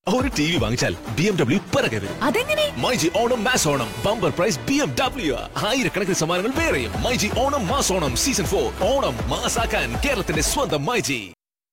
ഒരു T V വാങ്ങിച്ചാൽ B M W പിറകെ വരും അതെങ്ങനെ myG Onam mass Onam bumper prize B M W ആയിരക്കണക്കിന് സമ്മാനങ്ങൾ വേറെയും myG Onam mass Onam season for Onam മാസാക്കാൻ കേരളത്തിന്റെ സ്വന്തം മൈജി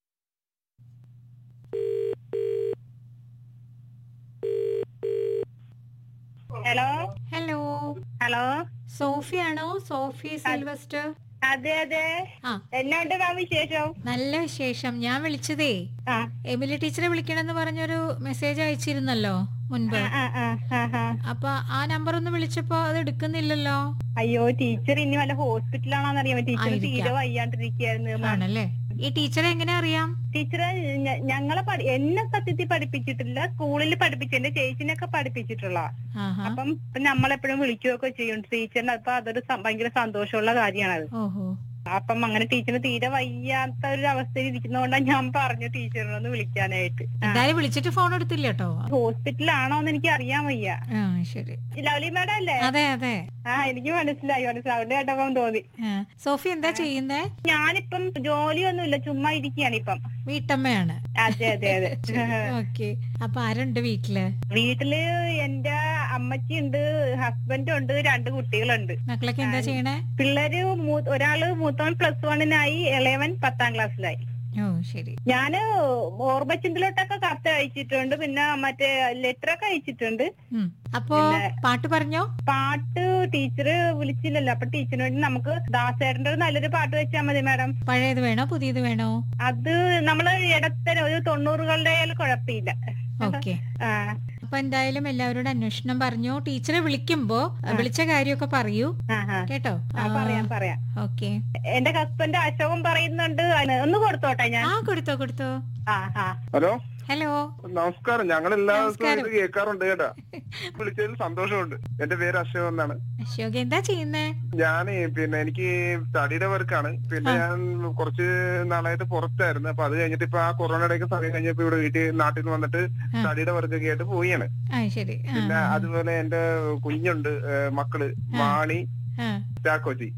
ഹലോ ഹലോ ഹലോ സോഫിയാണോ സോഫി സിൽവസ്റ്റർ അതെ അതെ ആ എന്നാണ്ട് മാം വിശേഷം നല്ല വിശേഷം ഞാൻ വിളിച്ചതേ ആ എമിലി ടീച്ചറെ വിളിക്കണമെന്ന് പറഞ്ഞൊരു മെസ്സേജ് അയച്ചിരുന്നല്ലോ മുൻപ് ആ, ആ, ആ, ആ. അപ്പൊ ആ നമ്പർ ഒന്ന് വിളിച്ചപ്പോ അത് എടുക്കുന്നില്ലല്ലോ അയ്യോ ടീച്ചർ ഇനി വല്ല ഹോസ്പിറ്റലാണോന്ന് അറിയാൻ ടീച്ചർ ആയിരിക്കാം. തീരെ വയ്യാണ്ടിരിക്കായിരുന്നു മാം. ആണല്ലേ ഈ ടീച്ചറെ എങ്ങനെ അറിയാം ടീച്ചറെ ഞ- ഞങ്ങളെ പഠി- എന്നെ സത്യത്തിൽ പഠിപ്പിച്ചിട്ടില്ല സ്കൂളിൽ പഠിപ്പിച്ചു എന്റെ ചേച്ചിനെയൊക്കെ പഠിപ്പിച്ചിട്ടുള്ള ആഹാ അപ്പം ഇപ്പൊ നമ്മളെപ്പോഴും വിളിക്കുകയൊക്കെ ചെയ്യും ടീച്ചറിന് അപ്പൊ അതൊരു സം- ഭയങ്കര സന്തോഷമുള്ള കാര്യമാണത് ഓഹോ അപ്പം അങ്ങനെ ടീച്ചറിന് തീരെ വയ്യാത്ത ഒരു അവസ്ഥയിൽ ഇരിക്കുന്നതുകൊണ്ടാണ് ഞാൻ പറഞ്ഞു ടീച്ചറിനൊന്ന് വിളിക്കാനായിട്ട് ആ. എന്തായാലും വിളിച്ചിട്ട് ഫോൺ എടുത്തില്ല കേട്ടോ ഹോസ്പിറ്റലാണോന്ന് എനിക്ക് അറിയാൻ വയ്യ ആ ശരി ലവ്ലി മാഡം അല്ലേ അതെ അതെ ആ എനിക്ക് മനസ്സിലായി മനസ്സിലായി അവിടെ കേട്ടപ്പം തോന്നി ആ, സോഫി എന്താ ചെയ്യുന്നേ ഞാനിപ്പം ജോലിയൊന്നുമില്ല ചുമ്മാ ഇരിക്കുകയാണ് ഇപ്പം വീട്ടമ്മയാണ് അതെ അതെ അതെ ഓക്കെ അപ്പൊ ആരുണ്ട് വീട്ടില് വീട്ടില് എന്റെ അമ്മച്ചിയുണ്ട് ഹസ്ബൻഡ് ഉണ്ട് രണ്ട് കുട്ടികളുണ്ട് മക്കളൊക്കെ എന്താ ചെയ്യണേ പിള്ളേര് മൂ- ഒരാള് മൂത്തവൻ പ്ലസ് വണ്ണിനായി ഇളയവൻ പത്താം ക്ലാസ്സിലായി ഓ ശരി ഞാന് ഓർമ്മച്ചിന്തിലോട്ടൊക്കെ കത്ത് അയച്ചിട്ടുണ്ട് പിന്നെ മറ്റേ ലെറ്റർ ഒക്കെ അയച്ചിട്ടുണ്ട് ഉം. അപ്പൊ പിന്നെ- പാട്ട് പറഞ്ഞോ പാട്ട് ടീച്ചർ വിളിച്ചില്ലല്ലോ അപ്പൊ ടീച്ചറിന് വേണ്ടി നമുക്ക് ദാസേട്ടന്റെ ഒരു നല്ലൊരു പാട്ട് വെച്ചാൽ മതി മാഡം പഴയത് വേണോ പുതിയത് വേണോ അത് നമ്മള് ഇടത്തരം ഒരു തൊണ്ണൂറുകളുടെ ആയാലും കുഴപ്പമില്ല ഓക്കെ ആ അപ്പൊ എന്തായാലും എല്ലാവരോടും അന്വേഷണം പറഞ്ഞു ടീച്ചറെ വിളിക്കുമ്പോ വിളിച്ച കാര്യമൊക്കെ പറയൂ ആ, ആ. കേട്ടോ ആ, പറയാം പറയാം ഓക്കെ എന്റെ ഹസ്ബൻഡ് അശോകൻ പറയുന്നുണ്ട് അതിന് ഒന്ന് കൊടുത്തോട്ടെ ഞാൻ ആ കൊടുത്തോ കൊടുത്തോ ആ ആ ഹലോ ഹലോ നമസ്കാരം ഞങ്ങൾ എല്ലാ ദിവസവും നമസ്കാരം. ഇത് കേൾക്കാറുണ്ട് കേട്ടാ വിളിച്ചതിൽ സന്തോഷമുണ്ട് എന്റെ പേര് അശോക് എന്നാണ് അശോക് എന്താ ചെയ്യുന്നേ ഞാൻ പിന്നെ എനിക്ക് സ്റ്റഡിയുടെ വർക്കാണ് പിന്നെ ആ. ഞാൻ കുറച്ച് നാളായിട്ട് പുറത്തായിരുന്നു അപ്പൊ അത് കഴിഞ്ഞിട്ട് ഇപ്പൊ ആ കൊറോണയുടെ ഒക്കെ സമയം കഴിഞ്ഞപ്പോ ഇവിടെ വീട്ടിൽ നാട്ടിൽ നിന്ന് വന്നിട്ട് ആ. സ്റ്റഡിയുടെ വർക്കൊക്കെ ആയിട്ട് പോവുകയാണ് ആ ശരി ആ, പിന്നെ ആ, അതുപോലെ എന്റെ കുഞ്ഞുണ്ട് ഏഹ് മക്കള് ആ. മാണി ആ. ചാക്കോച്ചി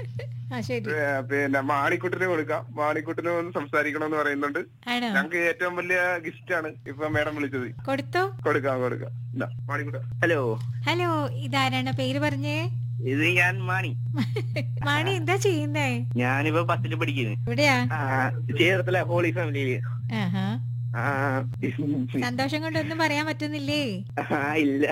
ആ ശരി ഏഹ് പിന്നെ മാണിക്കുട്ടിനെ കൊടുക്കാം മാണിക്കുട്ടിനെ ഒന്ന് സംസാരിക്കണമെന്ന് പറയുന്നുണ്ട് ആണോ ഞങ്ങൾക്ക് ഏറ്റവും വലിയ ഗിഫ്റ്റ് ആണ് ഇപ്പൊ മേഡം വിളിച്ചത് കൊടുത്തോ കൊടുക്കാം കൊടുക്കാം ഇതാ, മാണിക്കുട്ട ഹലോ ഹലോ ഇതാരാണ് പേര് പറഞ്ഞേ ഇത് ഞാൻ മാണി മാണി എന്താ ചെയ്യുന്നേ ഞാനിപ്പോ പത്തില് പഠിക്കുന്നു എവിടെയാ ആ, ചേർത്തല ഹോളി ഫാമിലിയില് ആഹാ ആ സന്തോഷം കൊണ്ടൊന്നും പറയാൻ പറ്റുന്നില്ലേ ആ, ഇല്ല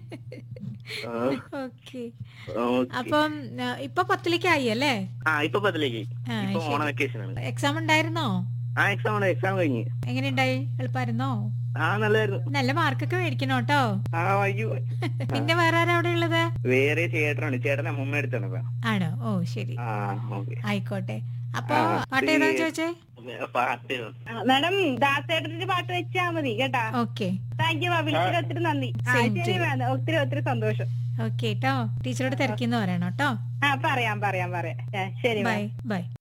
ആ, ഓക്കെ ഓക്കേ. അപ്പം ആ, ഇപ്പൊ പത്തിലേക്കായി അല്ലേ ആ ഇപ്പൊ പത്തിലേക്ക് ആ, ഇപ്പൊ ശരി. ഓണ വെക്കേഷൻ ആണ് എക്സാം ഉണ്ടായിരുന്നോ ആ എക്സാം ആണ് എക്സാം കഴിഞ്ഞ് എങ്ങനെയുണ്ടായി എളുപ്പമായിരുന്നോ ആ നല്ലതായിരുന്നു നല്ല മാർക്കൊക്കെ മേടിക്കണം കേട്ടോ ആ അയ്യോ പിന്നെ വേറെ ആരാ അവിടെ ഉള്ളത് വേറെ ചേട്ടനാണ് ചേട്ടൻ അമ്മൂമ്മ അടുത്താണ് ഇപ്പൊ. ആണോ ഓ ശരി ആ ഓക്കെ ആയിക്കോട്ടെ അപ്പൊ ആ, പാട്ട് ഏതാന്ന് ചോദിച്ചേ പാട്ട് ആ, മാഡം ദാസേട്ടന്റെ പാട്ട് വെച്ചാ മതി കേട്ടാ ഓക്കെ താങ്ക് യു വിളിച്ചത് ഒത്തിരി നന്ദി ആ Same to ശരി you. മാഡം ഒത്തിരി ഒത്തിരി സന്തോഷം ഓക്കെ കേട്ടോ ടീച്ചറോട് തിരക്കിന്ന് പറയണം കേട്ടോ ആ പറയാം പറയാം പറയാം ആ, ശരി ബൈ മാം ബൈ